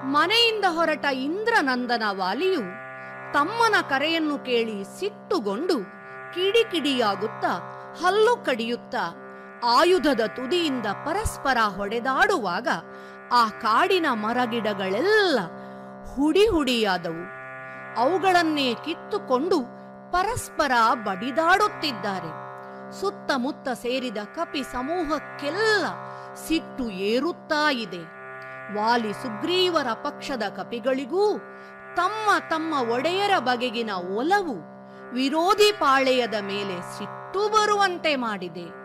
ಮನೆಯಿಂದ ಹೊರಟ ಇಂದ್ರನಂದನ ವಾಲಿಯು ತಮ್ಮನ ಕರೆಯನ್ನು ಕೇಳಿ ಸಿಟ್ಟುಗೊಂಡು ಕಿಡಿಕಿಡಿಯಾಗುತ್ತಾ ಹಲ್ಲು ಕಡಿಯುತ್ತಾ ಆಯುಧದ ತುದಿಯಿಂದ ಪರಸ್ಪರ ಹೊಡೆದಾಡುವಾಗ ಆ ಕಾಡಿನ ಮರಗಿಡಗಳೆಲ್ಲ ಹುಡಿ ಹುಡಿಯಾದವು ಅವುಗಳನ್ನೇ ಕಿತ್ತುಕೊಂಡು ಪರಸ್ಪರ ಬಡಿದಾಡುತ್ತಿದ್ದಾರೆ ಸುತ್ತಮುತ್ತ ಸೇರಿದ ಕಪಿ ಸಮೂಹಕ್ಕೆಲ್ಲ ಸಿಟ್ಟು ಏರುತ್ತಾ ಇದೆ ವಾಲಿ ಸುಗ್ರೀವರ ಪಕ್ಷದ ಕಪಿಗಳಿಗೂ ತಮ್ಮ ತಮ್ಮ ಒಡೆಯರ ಬಗೆಗಿನ ಒಲವು ವಿರೋಧಿ ಪಾಳೆಯದ ಮೇಲೆ ಸಿಟ್ಟು ಬರುವಂತೆ ಮಾಡಿದೆ